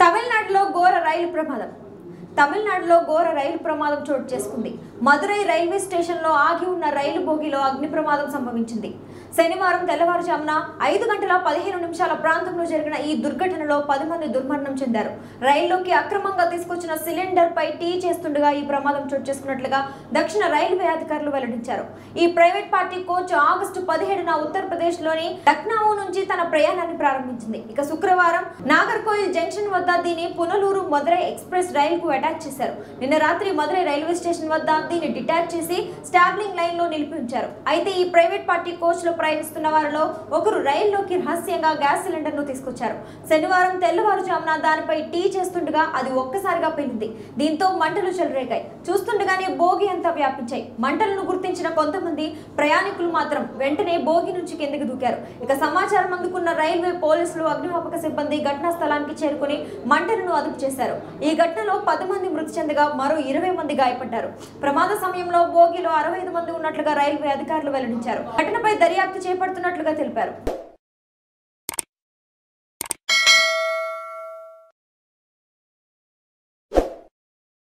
తమిళనాడులో ఘోర రైలు ప్రమాదం తమిళనాడులో ఘోర రైలు ప్రమాదం చోటు చేసుకుంది మదురై రైల్వే స్టేషన్లో ఆగి ఉన్న రైలు బోగిలో అగ్ని ప్రమాదం సంభవించింది శనివారం తెల్లవారుజామున ఐదు గంటల పదిహేను నిమిషాల ప్రాంతంలో జరిగిన ఈ దుర్ఘటనలో పది మంది దుర్మరణం చెందారు రైల్లోకి అక్రమంగా తీసుకొచ్చిన సిలిండర్ పై టీ చేస్తుండగా ఈ ప్రమాదం చోటు చేసుకున్నట్లుగా దక్షిణ రైల్వే అధికారులు వెల్లడించారు ఈ ప్రైవేట్ పార్టీ కోచ్ ఆగస్టు పదిహేడున ఉత్తరప్రదేశ్ లోని లక్నౌ నుంచి తన ప్రయాణాన్ని ప్రారంభించింది ఇక శుక్రవారం నాగర్కోయిల్ జంక్షన్ వద్ద దీని పునలూరు మదురై ఎక్స్ప్రెస్ రైలు కు అటాచ్ చేశారు నిన్న రాత్రి మదురై రైల్వే స్టేషన్ వద్ద దీన్ని డిటాచ్ చేసి స్టాబ్లింగ్ లైన్ లో నిలిపి ఉంచారు అయితే ఈ ప్రైవేట్ పార్టీ కోచ్ లో ప్రయాణిస్తున్న వారిలో ఒకరు రైల్లోకి రహస్యంగా గ్యాస్ సిలిండర్ ను తీసుకొచ్చారు శనివారం తెల్లవారుజామున దానిపై టీ చేస్తుండగా అది ఒక్కసారిగా పేలింది దీంతో మంటలు చెలరేగాయి చూస్తుండగానే భోగి అంతా వ్యాపించాయి మంటలను గుర్తించిన కొంతమంది ప్రయాణికులు మాత్రం వెంటనే భోగి నుంచి కిందకి దూకారు ఇక సమాచారం అందుకున్న రైల్వే పోలీసులు అగ్నిమాపక సిబ్బంది ఘటనా స్థలానికి చేరుకుని మంటలను అదుపు చేశారు ఈ ఘటనలో పది మంది మృతి చెందగా మరో ఇరవై మంది గాయపడ్డారు ప్రమాద సమయంలో భోగిలో అరవై ఐదు మంది ఉన్నట్లుగా రైల్వే అధికారులు వెల్లడించారు ఘటనపై దర్యాప్తు చేపడుతున్నట్లుగా తెలిపారు